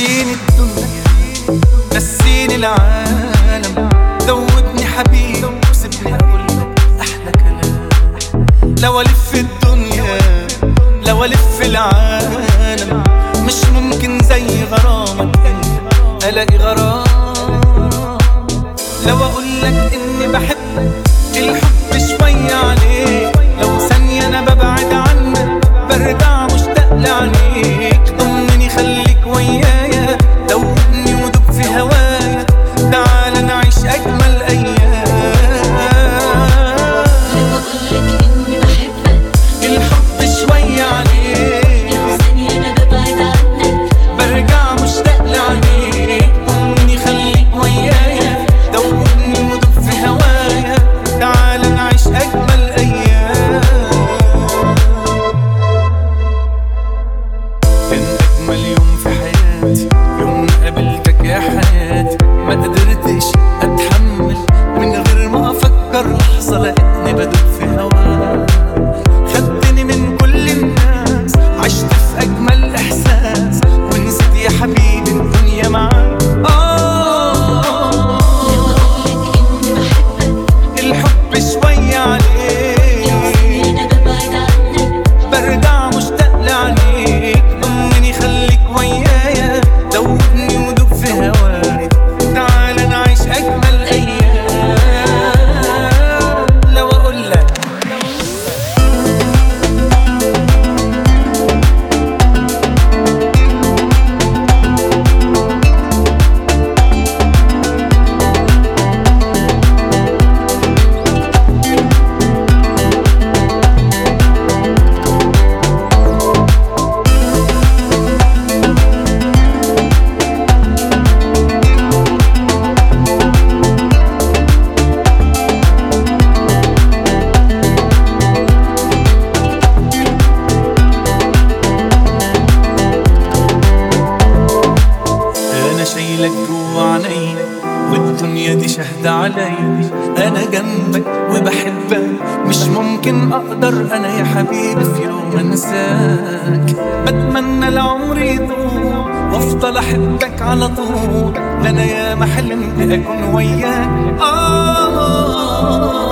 نسيني الدنيا نسيني العالم ذوبني حبيبي وسيبني اقول لك احلى كلام لو الف الدنيا لو الف العالم مش ممكن زي غرامك انت الاقي غرام لو اقول لك اني بحبك الحب شوية عليك لو ثانية انا ببعد عنك برجع مشتاق لعينيك ضمني خليك ويايا دوبني ودوب في هوايا تعال نعيش اجمل ايام لو اقولك اني بحبك الحب شوية عليك لو ثانية انا ببعد عنك برجع مشتاق لعينيك ضمني خليك ويايا دوبني ودوب في هوايا تعال نعيش اجمل ايام كان أجمل يوم في حياتي يوم قابلتك يا حياتي ما قدرتش أتحمل من غير ما أفكر لحظة لقيتني بدوب في هواك خدتني من كل الناس عشت في أجمل إحساس ونسيت يا حبيبي الدنيا معاك آه لو اقولك اني بحبك الحب شوية عليك لو ثانية انا ببعد عنك برجع مشتاق لعينيك ضمني خليك ويايا دوبني ودوب في هواك تعال نعيش اجمل ايام لو اقول لك انا شايلك جوا عيني والدنيا دي شهد علي انا جنبك وبحبك مش ممكن اقدر انا يا حبيبي في يوم انساك بتمنى العمر يطول وافضل احبك على طول ده انا يا ما حلمت اكون وياك آه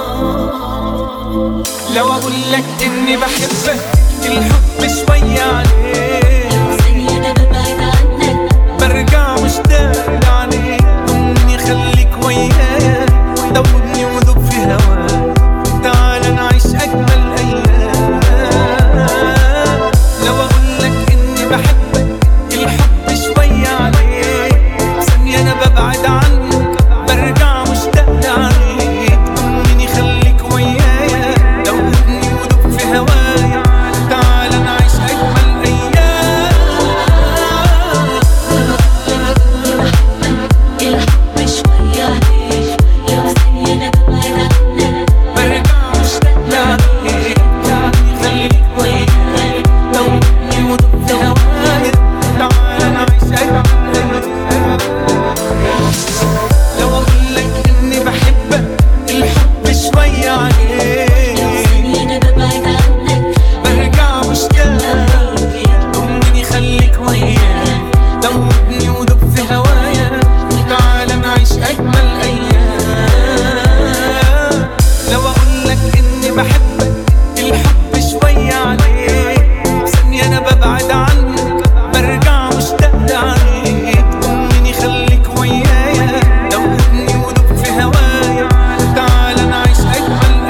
لو اقول لك اني بحبك الحب شوية عليك لو ثانية انا ببعد عنك برجع مشتاق لعينيك ضمني خليك ويايا دوبني وذوب في هواك تعال نعيش اجمل ايام لو اقول لك اني بحبك الحب شوية عليك ثانية انا ببعد عنك برجع مشتاق لعينيك ضمني خليك ويايا دوبني وذوب في هوايا تعال نعيش اجمل ايام الحب شوية عليك لو ثانية انا ببعد عنك برجع مشتاق لعينيك خليك وياي دوبني ودوب في هوايا تعال نعيش أجمل لو أقول لك إني بحبك الحب شوية عليك ثانية انا ببعد عنك برجع مشتاق ضمني خليك وياي دوبني ودوب في هوايا تعال نعيش أجمل أيام لو أقول لك إني بحبك الحب شوية عليك ثانية أنا ببعد عنك برجع مشتاق لعينيك ضمني خليك ويايا دوبني ودوب في هوايا تعال نعيش أجمل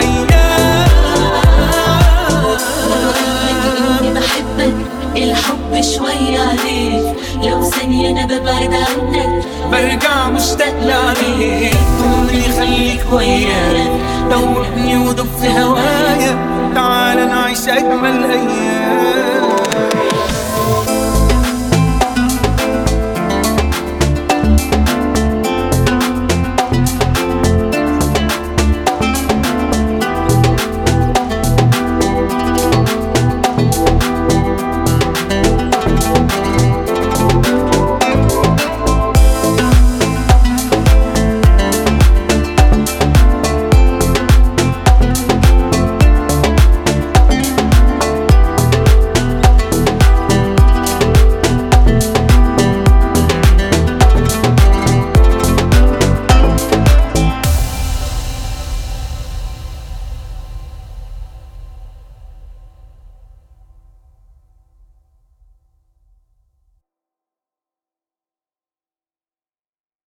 أيام اني بحبك الحب شوية عليك لو ثانية انا ببعد عنك برجع مشتاق لعينيك ضمني خليك ويايا دوبني ودوب في هوايا تعال نعيش أجمل أيام